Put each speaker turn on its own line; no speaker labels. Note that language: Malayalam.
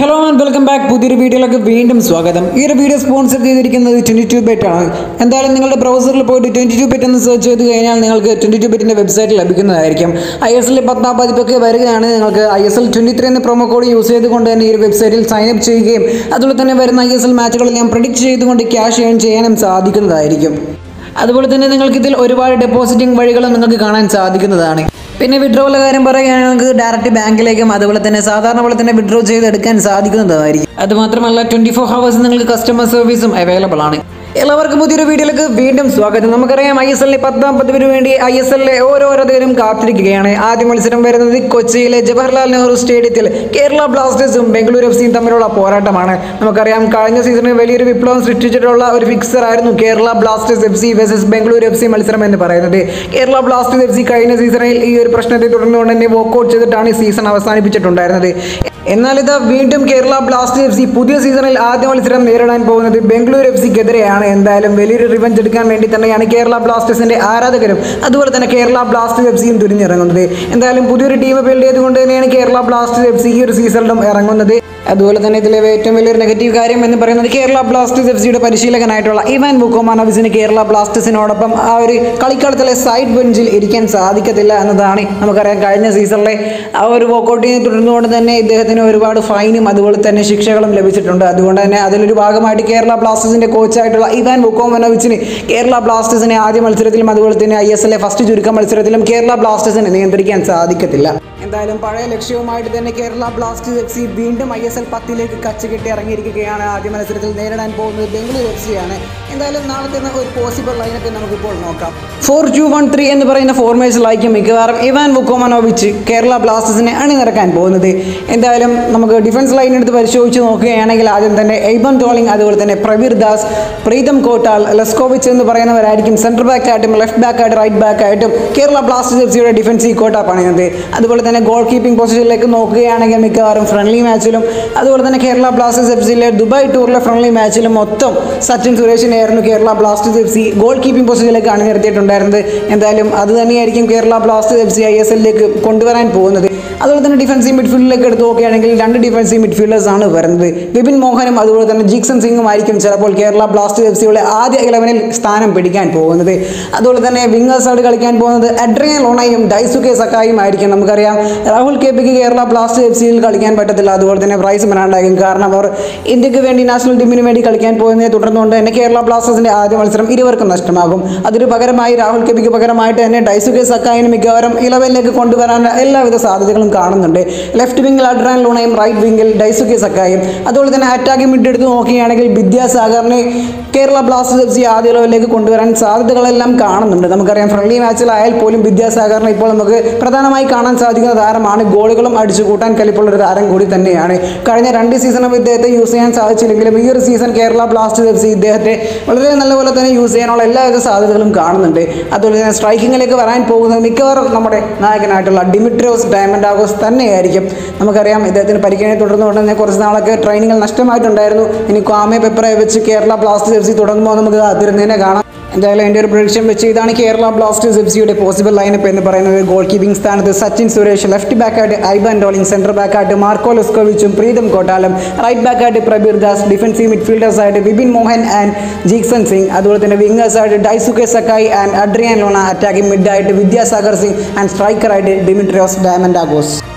ഹലോ ആൻഡ് വെൽക്കം ബാക്ക് പുതിയൊരു വീഡിയോയിലേക്ക് വീണ്ടും സ്വാഗതം ഈ ഒരു വീഡിയോ സ്പോൺസർ ചെയ്തിരിക്കുന്നത് ട്വൻറ്റി ടു ബെറ്റ് ആണ് എന്തായാലും നിങ്ങളുടെ ബ്രൗസറിൽ പോയിട്ട് ട്വൻറ്റി ടു ബെറ്റ് എന്ന് സെർച്ച് ചെയ്ത് കഴിഞ്ഞാൽ നിങ്ങൾക്ക് ട്വൻറ്റി ടു ബെറ്റിൻ്റെ വെബ്സൈറ്റ് ലഭിക്കുന്നതായിരിക്കും ഐ എസ് എൽ പത്താം പതിപ്പൊക്കെ വരികയാണ് നിങ്ങൾക്ക് I S L twenty three എന്ന പ്രൊമോ കോഡ് യൂസ് ചെയ്തുകൊണ്ട് തന്നെ ഈ ഒരു വെബ്സൈറ്റിൽ സൈൻ അപ്പ് ചെയ്യുകയും അതുപോലെ തന്നെ വരുന്ന ഐ എസ് എൽ മാച്ചുകളെല്ലാം പ്രിഡിക്റ്റ് ചെയ്തുകൊണ്ട് ക്യാഷ് ഏൺ ചെയ്യാനും സാധിക്കുന്നതായിരിക്കും അതുപോലെ തന്നെ നിങ്ങൾക്ക് ഇതിൽ ഒരുപാട് ഡെപ്പോസിറ്റിംഗ് വഴികളും നിങ്ങൾക്ക് കാണാൻ സാധിക്കുന്നതാണ് പിന്നെ വിഡ്രോയുടെ കാര്യം പറയുകയാണെങ്കിൽ നിങ്ങൾക്ക് ഡയറക്റ്റ് ബാങ്കിലേക്കും അതുപോലെ തന്നെ സാധാരണ പോലെ തന്നെ വിഡ്രോ ചെയ്തെടുക്കാൻ സാധിക്കുന്നതായിരിക്കും അതുമാത്രമല്ല ട്വൻറ്റി ഫോർ ഹവേഴ്സ് നിങ്ങൾക്ക് കസ്റ്റമർ സർവീസും അവൈലബിൾ ആണ് എല്ലാവർക്കും പുതിയൊരു വീഡിയോയിലേക്ക് വീണ്ടും സ്വാഗതം നമുക്കറിയാം ഐ എസ് എല്ലിലെ പത്താം പതിവിന് വേണ്ടി ഐ എസ് എല്ലിലെ ഓരോരോരുത്തരും കാത്തിരിക്കുകയാണ് ആദ്യ മത്സരം വരുന്നത് കൊച്ചിയിലെ ജവഹർലാൽ നെഹ്റു സ്റ്റേഡിയത്തിൽ കേരള ബ്ലാസ്റ്റേഴ്സും ബംഗളൂരു എഫ് സിയും തമ്മിലുള്ള പോരാട്ടമാണ് നമുക്കറിയാം കഴിഞ്ഞ സീസണിൽ വലിയൊരു വിപ്ലവം സൃഷ്ടിച്ചിട്ടുള്ള ഒരു ഫിക്സർ ആയിരുന്നു Kerala Blasters F C versus Bengaluru F C മത്സരം എന്ന് പറയുന്നത് കേരള ബ്ലാസ്റ്റേഴ്സ് എഫ് സി കഴിഞ്ഞ സീസണിൽ ഈ ഒരു പ്രശ്നത്തെ തുടർന്നുകൊണ്ട് തന്നെ വോക്കൗട്ട് ചെയ്തിട്ടാണ് ഈ സീസൺ അവസാനിപ്പിച്ചിട്ടുണ്ടായിരുന്നത് എന്നാൽ ഇത് വീണ്ടും കേരള ബ്ലാസ്റ്റേഴ്സ് എഫ് സി പുതിയ സീസണിൽ ആദ്യ മത്സരം നേരിടാൻ പോകുന്നത് ബംഗളൂരു എഫ് സിക്കെതിരെയാണ് എന്തായാലും വലിയൊരു റിവഞ്ച് എടുക്കാൻ വേണ്ടി തന്നെയാണ് കേരള ബ്ലാസ്റ്റേഴ്സിന്റെ ആരാധകരും അതുപോലെ തന്നെ കേരള ബ്ലാസ്റ്റേഴ്സ് എഫ് സിയും തുരിഞ്ഞിറങ്ങുന്നത് എന്തായാലും പുതിയൊരു ടീം ബിൽഡ് ചെയ്തുകൊണ്ട് തന്നെയാണ് കേരള ബ്ലാസ്റ്റേഴ്സ് എഫ് സി ഈ ഒരു സീസണിലും ഇറങ്ങുന്നത് അതുപോലെ തന്നെ ഇതിലെ ഏറ്റവും വലിയൊരു നെഗറ്റീവ് കാര്യം എന്ന് പറയുന്നത് കേരള ബ്ലാസ്റ്റേഴ്സ് എഫ് സിയുടെ പരിശീലകനായിട്ടുള്ള ഇവാൻ ബുക്കോമാനോവിസിന് കേരള ബ്ലാസ്റ്റേഴ്സിനോടൊപ്പം ആ ഒരു കളിക്കളത്തിലെ സൈഡ് ബെഞ്ചിൽ ഇരിക്കാൻ സാധിക്കത്തില്ല എന്നതാണ് നമുക്കറിയാം കഴിഞ്ഞ സീസണിലെ ആ ഒരു വോക്കൗട്ടിനെ തുടർന്നുകൊണ്ട് തന്നെ ഇദ്ദേഹത്തിന് ഒരുപാട് ഫൈനും അതുപോലെ തന്നെ ശിക്ഷകളും ലഭിച്ചിട്ടുണ്ട് അതുകൊണ്ട് തന്നെ അതിലൊരു ഭാഗമായിട്ട് കേരള ബ്ലാസ്റ്റേഴ്സിന്റെ കോച്ചായിട്ടുള്ള ഇവാൻ ബുക്കോമനോവിച്ചിന് കേരള ബ്ലാസ്റ്റേഴ്സിനെ ആദ്യ മത്സരത്തിലും അതുപോലെ തന്നെ ഐ എസ് എല്ലെ ഫസ്റ്റ് ചുരുക്ക മത്സരത്തിലും കേരള ബ്ലാസ്റ്റേഴ്സിനെ നിയന്ത്രിക്കാൻ സാധിക്കത്തില്ല എന്തായാലും പഴയ ലക്ഷ്യവുമായിട്ട് തന്നെ കേരള ബ്ലാസ്റ്റേഴ്സ് എഫ് സി വീണ്ടും ഐ എസ് എൽ പത്തിലേക്ക് കച്ചുകെട്ടി ഇറങ്ങിയിരിക്കുകയാണ് ആദ്യ മത്സരത്തിൽ നേരിടാൻ പോകുന്നത് ബംഗളൂരു എഫ് സി ആണ് എന്തായാലും നാളത്തെ ഒരു പോസിബിൾ ലൈനപ്പ് നമുക്കിപ്പോൾ നോക്കാം ഫോർ ടു വൺ ത്രീ എന്ന് പറയുന്ന ഫോർമേഷനിലായിരിക്കും മിക്കവാറും ഇവാൻ വുക്കോമനോവിച്ച് കേരള ബ്ലാസ്റ്റേഴ്സിനെ അണിനിരക്കാൻ പോകുന്നത് എന്തായാലും നമുക്ക് ഡിഫൻസ് ലൈൻ എടുത്ത് പരിശോധിച്ച് നോക്കുകയാണെങ്കിൽ ആദ്യം തന്നെ എയ്ബൻ ടോളിംഗ് അതുപോലെ തന്നെ പ്രവീർ ദാസ് പ്രീതം കോട്ടാൾ ലെസ്കോവിച്ച് എന്ന് പറയുന്നവരായിരിക്കും സെൻട്രൽ ബാക്ക് ആയിട്ടും ലെഫ്റ്റ് ബാക്ക് ആയിട്ട് റൈറ്റ് ബാക്ക് ആയിട്ടും കേരള ബ്ലാസ്റ്റേഴ്സ് എഫ് സിയുടെ ഡിഫൻസീവ് കോട്ട പണിയുന്നത് അതുപോലെ തന്നെ ഗോൾ കീപ്പിംഗ് പൊസിഷനിലേക്ക് നോക്കുകയാണെങ്കിൽ മിക്കവാറും ഫ്രണ്ട്ലി മാച്ചിലും അതുപോലെ തന്നെ കേരള ബ്ലാസ്റ്റേഴ്സ് എഫ് സിയിലെ ദുബായ് ടൂറിലെ ഫ്രണ്ട്ലി മാച്ചിലും മൊത്തം സച്ചിൻ സുരേഷിനെയായിരുന്നു Kerala Blasters F C goal keeping പൊസിഷനിലേക്ക് അണിനിരത്തിയിട്ടുണ്ടായിരുന്നത് എന്തായാലും അത് തന്നെയായിരിക്കും Kerala Blasters F C I S എല്ലിലേക്ക് കൊണ്ടുവരാൻ പോകുന്നത് അതുപോലെ തന്നെ ഡിഫൻസീവ് മിഡ്ഫീൽഡിലേക്ക് എടുത്ത് നോക്കുകയാണെങ്കിൽ രണ്ട് ഡിഫൻസീവ് മിഡ്ഫീൽഡേഴ്സ് ആണ് വരുന്നത് വിപിൻ മോഹനും അതുപോലെ തന്നെ ജീക്സൺ സിംഗും ആയിരിക്കും ചിലപ്പോൾ കേരള ബ്ലാസ്റ്റേഴ്സ് എഫ് സിയുടെ ആദ്യ ഇലവനിൽ സ്ഥാനം പിടിക്കാൻ പോകുന്നത് അതുപോലെ തന്നെ വിങ്ങേഴ്സ് ആയിട്ട് കളിക്കാൻ പോകുന്നത് അഡ്രിയൻ ലോണയും ഡൈസുകെ സക്കായും ആയിരിക്കും നമുക്കറിയാം രാഹുൽ കെ പിക്ക് കേരള ബ്ലാസ്റ്റേഴ്സ് എഫ് സിയിൽ കളിക്കാൻ പറ്റത്തില്ല അതുപോലെ തന്നെ പ്രൈസ് മനാണ്ടാകും കാരണം അവർ ഇന്ത്യക്ക് വേണ്ടി നാഷണൽ ടീമിന് വേണ്ടി കളിക്കാൻ പോകുന്നതിനെ തുടർന്നുകൊണ്ട് തന്നെ കേരള ബ്ലാസ്റ്റേഴ്സിന്റെ ആദ്യ മത്സരം ഇരുവർക്കും നഷ്ടമാകും അതിന് പകരമായി രാഹുൽ കെ പിക്ക് പകരമായിട്ട് തന്നെ ഡൈസുകെ സക്കായിന് മിക്കവാറും ഇലവനിലേക്ക് കൊണ്ടുവരാൻ എല്ലാവിധ സാധ്യതകളും കാണുന്നുണ്ട് ലെഫ്റ്റ് വിങ്ങിൽ അഡ്രാൻ ലൂണയും റൈറ്റ് വിങ്ങിൽ ഡൈസുകെ സക്കായും അതുപോലെ തന്നെ അറ്റാക്കിംഗ് മിഡ് എടുത്ത് നോക്കുകയാണെങ്കിൽ വിദ്യാസാഗറിനെ കേരള ബ്ലാസ്റ്റേഴ്സ് എഫ് സി ആദ്യ ലെവലിലേക്ക് കൊണ്ടുവരാൻ സാധ്യതകളെല്ലാം കാണുന്നുണ്ട് നമുക്കറിയാം ഫ്രണ്ട്ലി മാച്ചിലായാൽ പോലും വിദ്യാസാഗറിനെ ഇപ്പോൾ നമുക്ക് പ്രധാനമായി കാണാൻ സാധിക്കുന്ന താരമാണ് ഗോളുകളും അടിച്ചു കൂട്ടാൻ കലിപ്പുള്ള ഒരു താരം കൂടി തന്നെയാണ് കഴിഞ്ഞ രണ്ട് സീസണും ഇദ്ദേഹത്തെ യൂസ് ചെയ്യാൻ സാധിച്ചില്ലെങ്കിലും ഈ ഒരു season Kerala Blasters F C ഇദ്ദേഹത്തെ വളരെ നല്ലപോലെ തന്നെ യൂസ് ചെയ്യാനുള്ള എല്ലാവിധ സാധ്യതകളും കാണുന്നുണ്ട് അതുപോലെ തന്നെ സ്ട്രൈക്കിങ്ങിലേക്ക് വരാൻ പോകുന്നത് മിക്കവാറും നമ്മുടെ നായകനായിട്ടുള്ള ഡിമിട്രിയോസ് ഡയമണ്ട് ആഗോസ് തന്നെയായിരിക്കും നമുക്കറിയാം ഇദ്ദേഹത്തിന് പരിക്കേനെ തുടർന്നുകൊണ്ട് തന്നെ കുറച്ച് നാളൊക്കെ ട്രെയിനിങ്ങൾ നഷ്ടമായിട്ടുണ്ടായിരുന്നു ഇനി ക്വാമെ പെപ്പറെ വെച്ച് കേരള ബ്ലാസ്റ്റേഴ്സ് എഫ് സി തുടങ്ങുമ്പോൾ നമുക്ക് അതിരുന്നതിനെ കാണാം എന്തായാലും എൻ്റെ ഒരു പ്രൊഡിക്ഷൻ വെച്ച് ഇതാണ് കേരള ബ്ലാസ്റ്റേഴ്സ് എഫ് സിയുടെ പോസിബിൾ ലൈനപ്പ് എന്ന് പറയുന്നത് ഗോൾ കീപ്പിംഗ് സ്ഥാനത്ത് സച്ചിൻ സുരേഷ് ലെഫ്റ്റ് ബാക്കായിട്ട് ഐബൻ ഡോളിംഗ് സെൻറ്റർ ബാക്കായിട്ട് മാർക്കോ ലെസ്കോവിച്ചും പ്രീതം കോട്ടാലം റൈറ്റ് ബാക്കായിട്ട് പ്രബീർ ദാസ് ഡിഫൻസീവ് മിഡ്ഫീൽഡേഴ്സ് ആയിട്ട് വിപിൻ മോഹൻ ആൻഡ് ജീക്സൺ സിംഗ് അതുപോലെ തന്നെ വിംഗേഴ്സ് ആയിട്ട് Daisuke Sakai and Adrian Luna attacking mid ആയിട്ട് വിദ്യാസാഗർ സിംഗ് ആൻഡ് സ്ട്രൈക്കറായിട്ട് ഡിമിട്രിയോസ് ഡയമൻഡാഗോസ്